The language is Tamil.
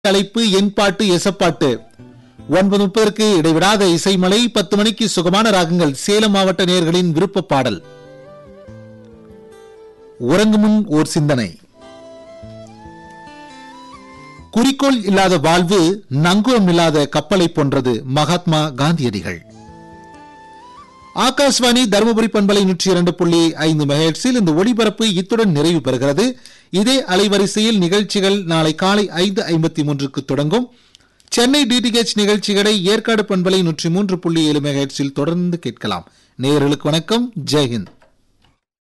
அழைப்பு என் பாட்டு எசப்பாட்டு ஒன்பது முப்பதற்கு இடைவிடாத இசைமலை பத்து மணிக்கு சுகமான ராகங்கள் சேலம் மாவட்ட நேயர்களின் விருப்ப பாடல் உறங்கும் முன் ஓர் சிந்தனை குறிக்கோள் இல்லாத வாழ்வு நங்கூரம் இல்லாத கப்பலை போன்றது மகாத்மா காந்தியடிகள் ஆகாஷ்வாணி தருமபுரி பண்பலை நூற்றி இரண்டு புள்ளி ஐந்து மெகாஹெட்ஸில் இந்த ஒளிபரப்பு இத்துடன் நிறைவு பெறுகிறது இதே அலைவரிசையில் நிகழ்ச்சிகள் நாளை காலை ஐந்து ஐம்பத்தி மூன்றுக்கு தொடங்கும் சென்னை டிடிஹெச் நிகழ்ச்சிகளை ஏற்காடு பண்பலை நூற்றி மூன்று புள்ளி ஏழு மெகாஹெட்ஸில் தொடர்ந்து கேட்கலாம் நேயர்களுக்கு வணக்கம் ஜெய்ஹிந்த்